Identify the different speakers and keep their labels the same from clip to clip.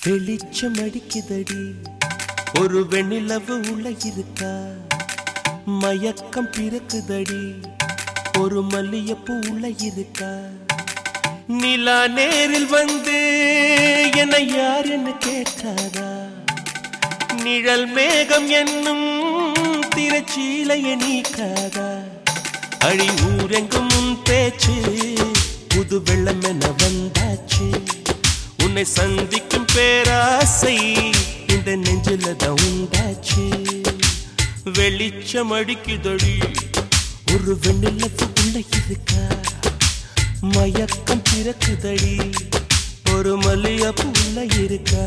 Speaker 1: வெளிச்சம் அடிக்குதடி ஒரு வெண்ணிலவு உள்ள இருக்கா மயக்கம் பிறக்குதடி ஒரு மல்லியப்பூ உள்ள இருக்கா நிலா நேரில் வந்து என்னை யார் என்ன கேட்காதா நிழல் மேகம் என்னும் திரச்சீலைய நீக்காதா அழி ஊரெங்கும் உன் பேச்சு புது வெள்ளம் என வந்தாச்சு உன்னை சந்திக்கும் பேராசை இந்த நெஞ்சில தான் உண்டாச்சு வெளிச்சம் அடிக்குதடி ஒரு வெண்ணிலத்து உள்ள இருக்கா மயக்கம் பிறக்குதடி ஒரு மல்லியப்பு உள்ள இருக்கா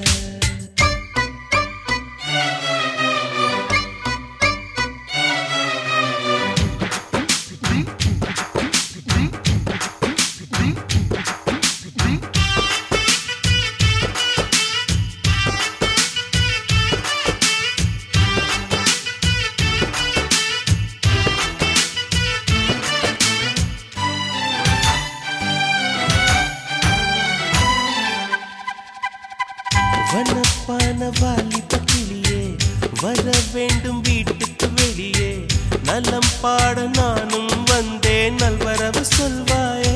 Speaker 1: வனப்பான வாலிப கிளியே வர வேண்டும் வீட்டுக்கு வெளியே நலம் பாட நானும் வந்தேன் நல்வரவு சொல்வாயே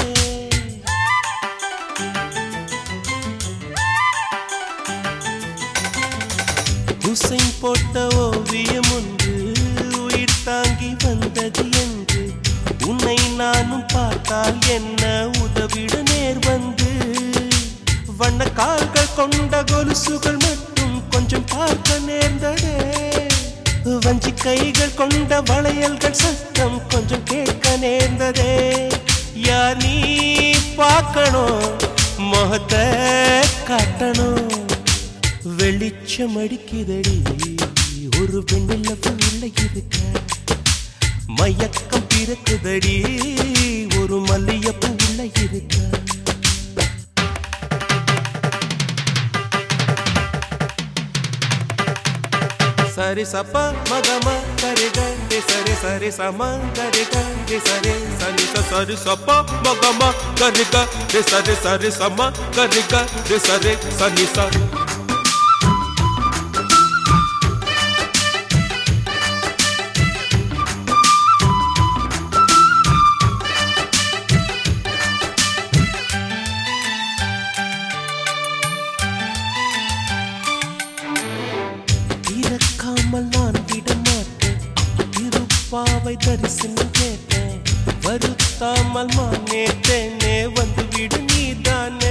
Speaker 1: ஹுசைன் போட்ட ஓவியம் ஒன்று உயிர் தாங்கி வந்தது என்று உன்னை நானும் பார்த்தால் என்ன உதவிட நேர் வந்து வண்ண கால்கள் கொண்ட கொலுசுகள் மட்டும் கொஞ்சம் பார்க்க நேர்ந்ததே வஞ்சி கைகள் கொண்ட வளையல்கள் சத்தம் கொஞ்சம் கேட்க நேர்ந்ததே யார் நீ பார்க்கணும் முகத்தை காட்டணும் வெளிச்சம் அடிக்குதடி ஒரு பெண்ணில் உள்ள இருக்க மயக்கம் பிறக்குதடி ஒரு மல்லியப்பு உள்ள இருக்க சரி சப்ப மகம கரிக ரி சரி சரி சம கரிக ரி சரி சரி ச சரி சப்ப மகம கரிக ரி சரி சரி சம கரிக ரி சரி சனி ச இறக்காமல் நான் விட மாட்டேன் திருப்பாவை தரிசனம் கேட்டேன் வருத்தாமல் மானேட்டேனே வந்து விடு நீதானே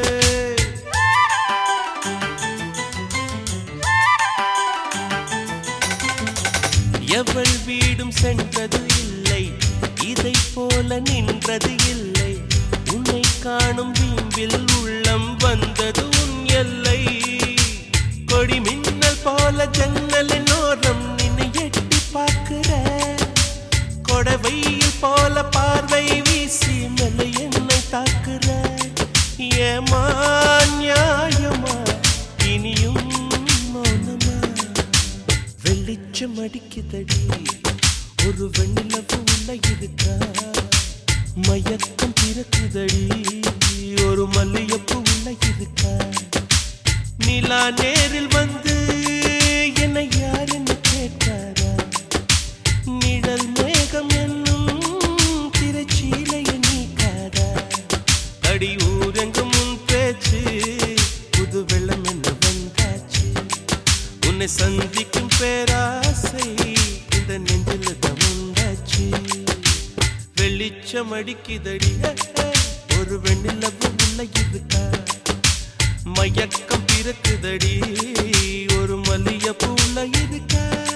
Speaker 1: எவள் வீடும் சென்றது இல்லை இதை போல நின்றது இல்லை உன்னை காணும் வீம்பில் உள்ளம் வந்தது உன் எல்லை கொடி மின்னல் போல ஜன்னலின் ஓரம் நின்னை எட்டி பார்க்கிற கொடவையில் போல பார்வை வீசி மெல்ல என்னை தாக்குற ஏமா நியாயமா இனியும் மௌனமா வெளிச்சம் அடிக்குதடி ஒரு வெண்ணிலவு உள்ள இருக்கா மயக்கம் பிறக்குதடி ஒரு மல்லியப்பு உள்ள இருக்கா நிலா நேரில் வந்து என்னை யார் என்ன கேட்டாரா நிழல் மேகம் என்னும் திரைச்சீலைய நீக்காதா அடி ஊரெங்கும் உன் பேச்சு புது வெள்ளம் என்ன வந்தாச்சு உன்னை சந்திக்கும் பேராசை இந்த நெஞ்சில் தான் உண்டாச்சு வெளிச்சம் அடிக்குதடி ஹே, ஹே, ஒரு வெண்ணிலவு உள்ள இருக்கா மயக்கம் பிறக்குதடி ஒரு மல்லியப்பூ உள்ள இருக்கா